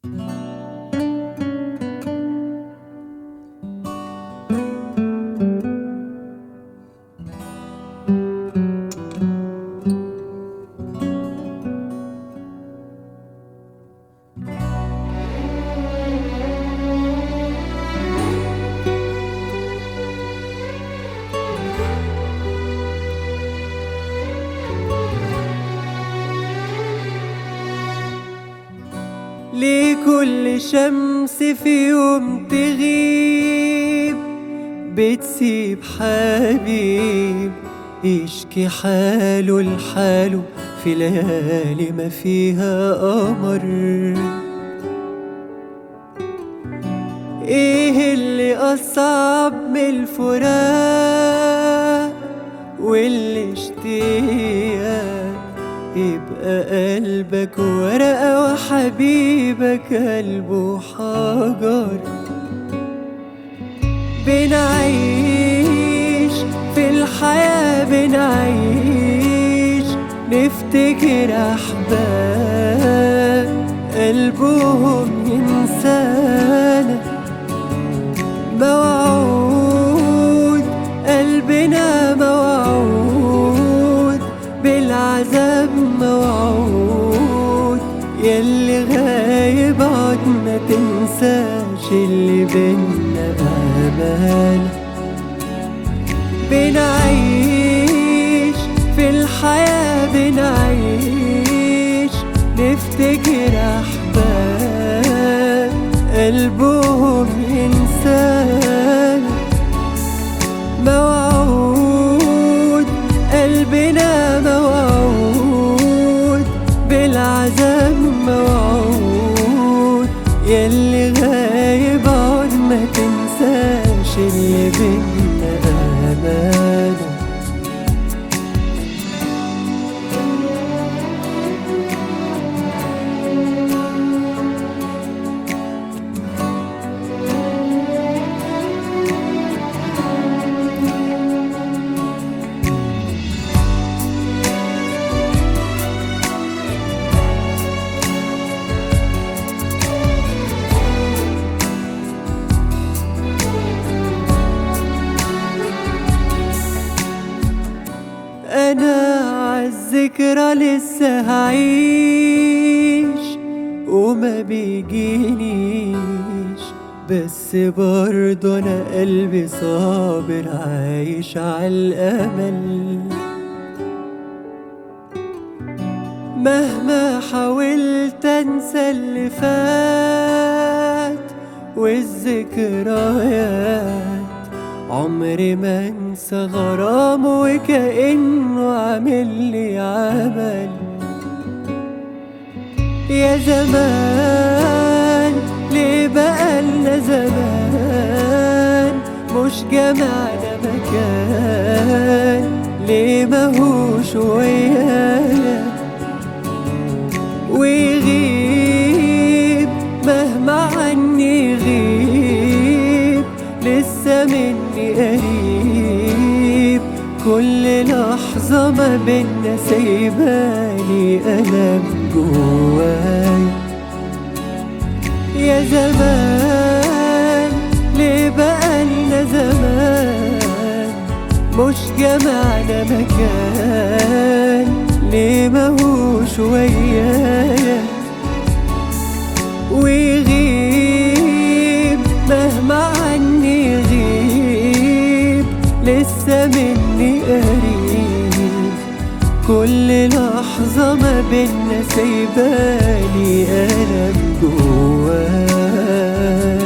ليه كل شمس في يوم تغيب بتسيب حبيب يشكي حاله لحاله في ليالي ما فيها قمر ايه اللي اصعب من الفراق واللي اشتياق يبقى قلبك ورقة وحبيبك قلبه حجر بنعيش في الحياة بنعيش نفتكر أحباب قلبهم ينسانا موعود قلبنا موعود بالعذاب موعود يلي غايب عد ما تنساش اللي بينا أمانة بنعيش في الحياة بنعيش نفتكر أحباب قلبهم إنسان موعود قلبنا موعود بالعذاب موعود يلي غايب عد ما تنساش اللي بينا أمانة انا عالذكرى لسه هعيش وما بيجينيش بس برضه انا قلبي صابر عايش عالامل مهما حاولت انسى اللي فات والذكريات عمري ما انسى غرامه وكأنه عامل لي عمل يا زمان ليه بقالنا زمان مش جمعنا مكان ليه ماهوش ويانا ويغيب مهما عني يغيب لسه مني قريب كل لحظة ما بينا سايباني ألم جواي يا زمان ليه بقالنا زمان مش جمعنا مكان ليه ماهوش ويايا ويغيب مهما عني يغيب لسه مني قريب كل لحظة ما بينا سايباني ألم جواي